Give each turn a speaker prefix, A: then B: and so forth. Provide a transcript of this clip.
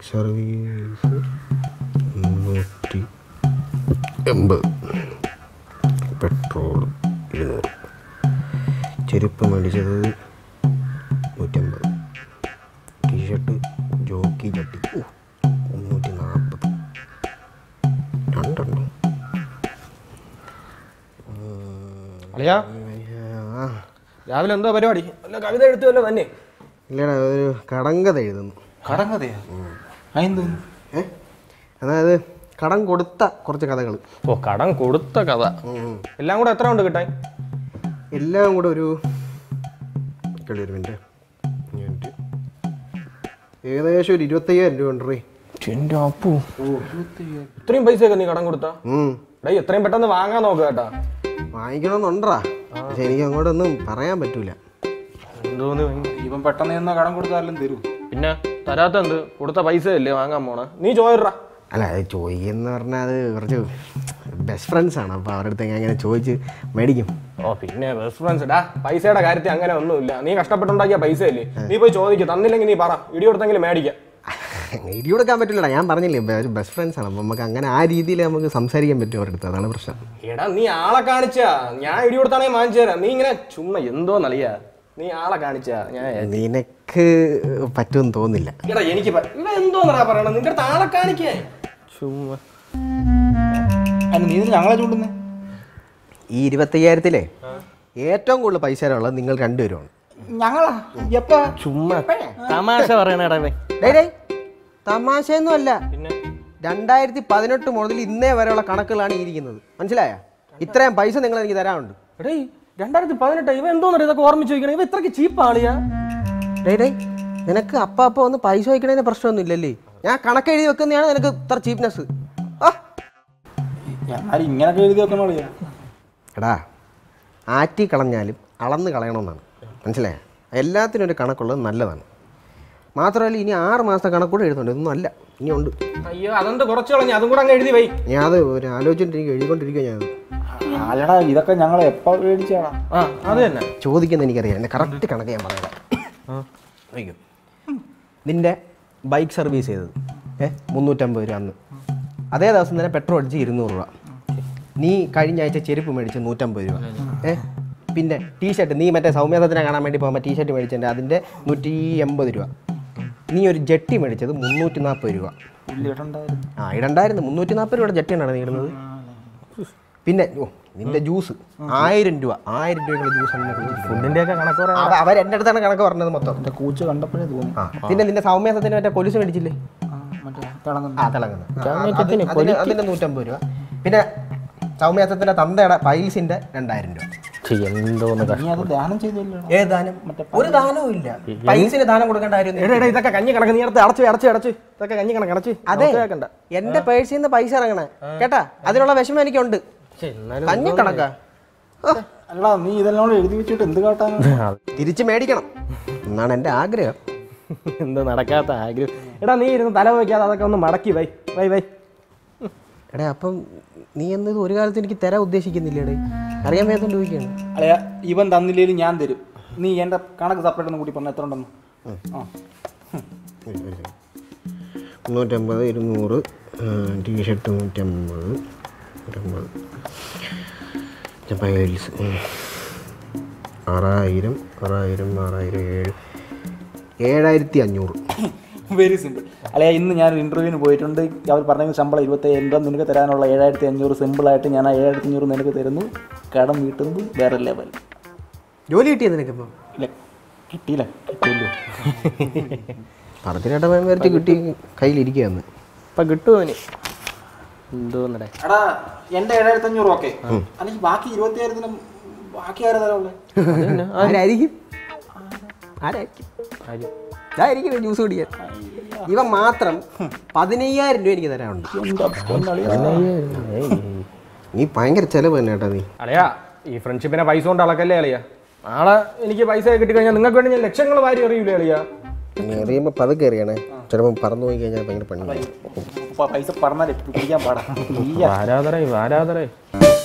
A: Service മുന്നൂറ്റി എൺപത് petrol ഇരുന്നൂറ് ചെരുപ്പ് മേടിച്ചത് നൂറ്റമ്പത് ടീഷർട്ട് ജോക്കി ചട്ടി ഓ, മുന്നൂറ്റി നാൽപ്പത് രണ്ടെണ്ണം
B: അളിയാ
A: ആ
B: രാവിലെ എന്തോ പരിപാടി അല്ല കവിത എഴുത്തുമല്ലോ തന്നെ
A: ഇല്ലടാ ഒരു കടങ്കഥ എഴുതുന്നു
C: കടങ്കഥയാ അതെന്തോന്നു
A: ഏ അതായത് കടം കൊടുത്ത കുറച്ച് കഥകൾ
B: ഓ കടം കൊടുത്ത കഥ എല്ലാം കൂടെ എത്ര ഉണ്ട് കിട്ടാൻ
A: എല്ലാം കൂടെ ഒരു കളി ഒരു മിനിറ്റ് മിനിറ്റ് ഏകദേശം ഒരു ഇരുപത്തയ്യായിരം രൂപ ഉണ്ട് റേ
B: എന്റെ അപ്പു ഇത്രയും പൈസയൊക്കെ നീ കടം കൊടുത്താ ഡേയ് എത്രയും പെട്ടെന്ന് വാങ്ങാൻ നോക്കുക കേട്ടാ
A: വാങ്ങിക്കണമെന്നുണ്ടാ പക്ഷെ എനിക്ക് അങ്ങോട്ടൊന്നും പറയാൻ പറ്റൂല
B: എന്തോന്ന്
C: ഇവൻ പെട്ടെന്ന് എന്നാ കടം കൊടുത്താലും തരൂ
B: പിന്നെ തരാത്ത എന്ത് കൊടുത്ത പൈസ അല്ലേ വാങ്ങാൻ പോണ നീ ചോദിടാ
A: അല്ല അത് ചോദിക്കുന്ന പറഞ്ഞാൽ അത് കുറച്ച് ബെസ്റ്റ് ഫ്രണ്ട്സ് ആണ് അപ്പോൾ അവരുടെ അടുത്ത് ഞാൻ ഇങ്ങനെ ചോദിച്ച് മേടിക്കും
B: ഓ പിന്നെ ബെസ്റ്റ് ഫ്രണ്ട്സ് ഡാ പൈസയുടെ കാര്യത്തിൽ അങ്ങനെ ഒന്നുമില്ല നീ കഷ്ടപ്പെട്ടുണ്ടാക്കിയ പൈസ അല്ലേ നീ പോയി ചോദിക്കും തന്നില്ലെങ്കിൽ നീ പറ ഇടി കൊടുത്തെങ്കിലും മേടിക്കാം
A: ഇടി കൊടുക്കാൻ പറ്റില്ലടാ ഞാൻ പറഞ്ഞില്ലേ ബെ- ഒരു ബെസ്റ്റ് ഫ്രണ്ട്സ് ആണ് അപ്പോൾ നമുക്ക് അങ്ങനെ ആ രീതിയിൽ നമുക്ക് സംസാരിക്കാൻ പറ്റും അവരുടെ അടുത്ത് അതാണ് പ്രശ്നം
B: എടാ നീ ആളെ കാണിച്ചാ ഞാൻ ഇടി കൊടുത്താണെങ്കിൽ വാങ്ങിച്ചു തരാം നീ ഇങ്ങനെ ചുമ്മാ എന്തോ നളിയാ നീ ആളെ കാണിച്ചാ ഞാൻ
A: നിനക്ക് പറ്റുമെന്ന് തോന്നില്ല
B: എടാ എനിക്ക് പ- ഇവ എന്തോന്നടാ പറയണത് നിന്റെ അടുത്ത് ആളെ കാണിക്കേ ചുമ്മാ
C: അതിന് നീ ഇതിന് ഞങ്ങളെ ചൂണ്ടുന്നേ
A: ഈ ഇരുപത്തയ്യായിരത്തിലെ ഏറ്റവും കൂടുതൽ പൈസ ഉള്ളത് നിങ്ങൾ രണ്ടുപേരുമാണ്
C: ഞങ്ങളാ എപ്പാ
B: ചുമ്മാ തമാശ പറയണടാ ഇവൻ.
A: ഡേയ് ഡേയ്, തമാശയൊന്നും അല്ല
B: പിന്നെ
A: രണ്ടായിരത്തി പതിനെട്ട് മുതൽ ഇന്നേ വരെയുള്ള കണക്കുകളാണ് ഈ ഇരിക്കുന്നത് മനസ്സിലായ ഇത്രയും പൈസ നിങ്ങൾ എനിക്ക് തരാനുണ്ട്
B: എടേ രണ്ടായിരത്തി പതിനെട്ട് ഇവ എന്തോന്നറിയ ഇതൊക്കെ ഓർമ്മിച്ച് വെക്കണം ഇവ ഇത്രക്ക് ചീപ്പ് ആളിയാ
A: ഡേയ് ഡേയ് നിനക്ക് അപ്പ അപ്പ ഒന്ന് പൈസ വയ്ക്കണതിന് പ്രശ്നമൊന്നും ഇല്ലല്ലേ ഞാൻ കണക്ക് എഴുതി വെക്കുന്നതാണ് നിനക്ക് ഇത്ര ചീപ്നെസ് ആ
C: എന്നാലും ഇങ്ങനൊക്കെ എഴുതി വെക്കണോ
A: എടാ ആറ്റി കളഞ്ഞാലും അളന്ന് കളയണമെന്നാണ് മനസ്സിലായ എല്ലാത്തിനും ഒരു കണക്കുള്ളത് നല്ലതാണ് മാത്രമല്ല ഇനി ആറ് മാസത്തെ കണക്കൂടെ എഴുതുന്നുണ്ട് ഇതൊന്നും അല്ല ഇനി ഉണ്ട്
B: അയ്യോ അതെന്ത് കുറച്ച് കളഞ്ഞു അതും കൂടെ അങ്ങ് എഴുതി വൈ
A: ഞാൻ അത് ഒരു ആലോചിച്ചിട്ട് എനിക്ക് എഴുതിക്കൊണ്ടിരിക്കുക ഞാൻ
C: അല്ലടാ ഇതൊക്കെ ഞങ്ങൾ എപ്പോ മേടിച്ചാടാ
B: ആ അത് തന്നെ
A: ചോദിക്കുന്നത് എനിക്കറിയാം എൻ്റെ കറക്റ്റ് കണക്ക് ഞാൻ പറയാം അയ്യോ നിൻ്റെ ബൈക്ക് സർവീസ് ചെയ്തത് ഏ മുന്നൂറ്റമ്പത് രൂപ അന്ന് അതേ ദിവസം തന്നെ പെട്രോൾ അടിച്ച് ഇരുന്നൂറ് രൂപ നീ കഴിഞ്ഞ ആഴ്ച ചെരുപ്പ് മേടിച്ച് നൂറ്റമ്പത് രൂപ ഏ പിന്നെ ടീഷർട്ട് നീ മറ്റേ സൗമ്യസത്തിനെ കാണാൻ വേണ്ടി പോകുമ്പോൾ ടീഷർട്ട് മേടിച്ചതിൻ്റെ അതിൻ്റെ നൂറ്റി എൺപത് രൂപ നീ ഒരു ജട്ടി മേടിച്ചത് മുന്നൂറ്റി നാൽപ്പത് രൂപ
C: ഇല്ല ഇടണ്ടായിരുന്നു
A: ആ ഇടണ്ടായിരുന്നു മുന്നൂറ്റി നാൽപ്പത് രൂപയുടെ ജട്ടിയാണ് നീ ഇടുന്നത് പിന്നെ ഓ നിന്റെ ജ്യൂസ് ആയിരം രൂപ ആയിരം രൂപയുള്ള ജ്യൂസാണ്
B: ഫുഡിന്റെ ഒക്കെ കണക്ക് പറയാം
A: അവ അവർ എൻ്റെ അടുത്താണ് കണക്ക് പറഞ്ഞത് മൊത്തം
C: എന്റെ കൂച്ച് കണ്ടപ്പോഴേ തോന്നി
A: ആ പിന്നെ നിന്റെ സൗമ്യാസത്തിന് മറ്റേ കൊലുസ് മേടിച്ചില്ലേ
C: ആ, മറ്റേ തിളങ്ങുന്നു
A: ആ തിളങ്ങുന്നത് അതിന്റെ നൂറ്റമ്പത് രൂപ പിന്നെ സൗമ്യാസത്തിന്റെ തന്തയുടെ പൈൽസിന്റെ രണ്ടായിരം രൂപ
B: എന്തോന്ന്
C: നീ അത് ധ്യാനം ചെയ്തില്ല
A: ഏത് ദാനം ഒരു ദാനവും ഇല്ല പൈൽസിന് ദാനം കൊടുക്കേണ്ട കാര്യം
B: എടാ എടാ, ഇതൊക്കെ കഞ്ഞി കണക്ക് നീ അടുത്ത് അടച്ച് അടച്ച് അടച്ച് ഇതൊക്കെ കഞ്ഞി കണക്ക് അടച്ച്
A: അതെ
B: കേൾക്കണ്ട
A: എന്റെ പേഴ്സിൽ നിന്ന് പൈസ ഇറങ്ങണേ കേട്ടാ അതിനുള്ള വിഷമം എനിക്കുണ്ട് കഞ്ഞി കണക്കാ ഓ,
C: അല്ല നീ ഇതെല്ലാം കൂടെ എഴുതി വെച്ചിട്ട് എന്ത് കാട്ടാനാ
A: തിരിച്ച് മേടിക്കണം എന്നാണ് എൻ്റെ ആഗ്രഹം
B: എന്ത് നടക്കാത്ത ആഗ്രഹം എടാ നീ ഇരുന്ന് തല വയ്ക്കാതെ അതൊക്കെ ഒന്ന് മടക്കി വൈ വൈ വൈ
A: എടാ അപ്പം നീ എന്നത് ഒരു കാലത്ത് എനിക്ക് തരാൻ ഉദ്ദേശിക്കുന്നില്ലേടേ അറിയാൻ വേദം ചോദിക്കുകയാണ്
C: അല്ലയാ ഇവൻ തന്നില്ലേലും ഞാൻ തരും നീ എന്റെ കണക്ക് സെപ്പറേറ്റ് ഒന്ന് കൂടി പറഞ്ഞ എത്ര ഉണ്ടെന്ന് ആ
A: മുന്നൂറ്റമ്പത് ഇരുന്നൂറ് ടീഷർട്ട് നൂറ്റമ്പത് നൂറ്റമ്പത് പൈൽസ് ആറായിരം ആറായിരം ആറായിരം ഏഴ് ഏഴായിരത്തി അഞ്ഞൂറ്
C: വെരി സിമ്പിൾ അല്ലയാ ഇന്ന് ഞാൻ ഇന്റർവ്യൂവിന് പോയിട്ടുണ്ട് അവർ പറഞ്ഞ ശമ്പളം ഇരുപത്തയ്യായിരം രൂപ നിനക്ക് തരാനുള്ള ഏഴായിരത്തി അഞ്ഞൂറ് സിമ്പിളായിട്ട് ഞാൻ ആ ഏഴായിരത്തി അഞ്ഞൂറ് നിനക്ക് തരുന്നു കടം വീട്ടുന്നത് വേറെ ലെവൽ
A: ജോലി കിട്ടിയത് നിനക്കിപ്പം
C: ഇല്ല കിട്ടിയില്ല കിട്ടിയല്ലോ
A: പടത്തിനേട്ട മേമരത്തി കിട്ടി കയ്യിലിരിക്കുകയെന്ന്
B: ഇപ്പൊ കിട്ടുമോ ഇനി എന്തോന്നടേ
C: എടാ എന്റെ ഏഴായിരത്തി അഞ്ഞൂറ് ഓക്കെ അല്ലെങ്കിൽ ബാക്കി ഇരുപത്തിയായിരത്തിനും ബാക്കി ആരാ തരാനുള്ളത്
A: ആരായിരിക്കും ആരായിരിക്കും ഇതായിരിക്കും ജ്യൂസ് കുടിക്കാൻ ഇവ മാത്രം പതിനയ്യായിരം രൂപ എനിക്ക് തരാനുണ്ട് നീ ഭയങ്കര ചെലവ് തന്നെ കേട്ടാ നീ
B: അളയാ ഈ ഫ്രണ്ട്ഷിപ്പിനെ പൈസ കൊണ്ട് അളക്കല്ലേ അളിയാ നാളെ എനിക്ക് പൈസ കിട്ടിക്കഴിഞ്ഞാൽ നിങ്ങൾക്ക് വേണ്ടി ഞാൻ ലക്ഷങ്ങൾ വാരി അറിയൂലേ അളിയാ
A: നീ അറിയുമ്പോൾ പതുക്കെ അറിയണേ ചിലപ്പോൾ പറന്നു പോയി കഴിഞ്ഞാൽ ഭയങ്കര പണി
C: പൈസ പറഞ്ഞാലേ പിടിക്കാൻ പാടാ
B: ആരാധറേ ആരാധറേ